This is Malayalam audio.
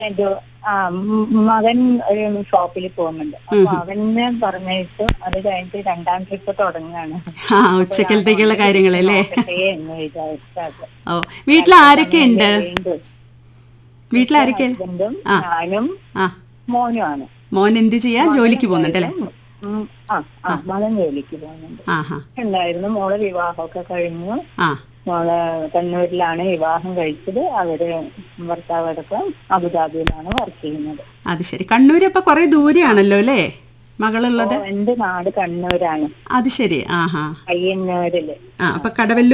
ഇത് ആ ഉം, മകൻ ഒരു ഷോപ്പിൽ പോകുന്നുണ്ട് അപ്പൊ അവനെ പറഞ്ഞിട്ട് അത് കഴിഞ്ഞിട്ട് രണ്ടാം ട്രിപ്പ് തുടങ്ങുകയാണ് ആ ഉച്ചക്കലത്തേക്കുള്ള കാര്യങ്ങളല്ലേ നോക്കട്ടെ എന്ന് വിചാരിച്ചത് ഓ വീട്ടിൽ ആരൊക്കെ ഉണ്ട് വീട്ടിൽ ആരൊക്കെ ഹസ്ബൻഡും ആ. ഞാനും ആ മോനുമാണ് മോൻ എന്ത് ചെയ്യാ ജോലിക്ക് പോകുന്നുണ്ടല്ലേ ഉം, ആ ആ മകൻ ജോലിക്ക് പോകുന്നുണ്ട് ആ ഹാ ഉണ്ടായിരുന്നു മോളെ വിവാഹമൊക്കെ കഴിഞ്ഞു ആ മോളെ കണ്ണൂരിലാണ് വിവാഹം കഴിച്ചത് അവര് ഭർത്താവ് അടക്കം അബുദാബിയിലാണ് വർക്ക് ചെയ്യുന്നത് അത് ശരി കണ്ണൂർ അപ്പൊ കുറെ ദൂരെയാണല്ലോ അല്ലേ മകളുള്ളത് എന്റെ നാട് കണ്ണൂരാണ് അത് ശരി ആ ഹാ പയ്യന്നൂരില് ആ അപ്പൊ കടവല്ലൂർ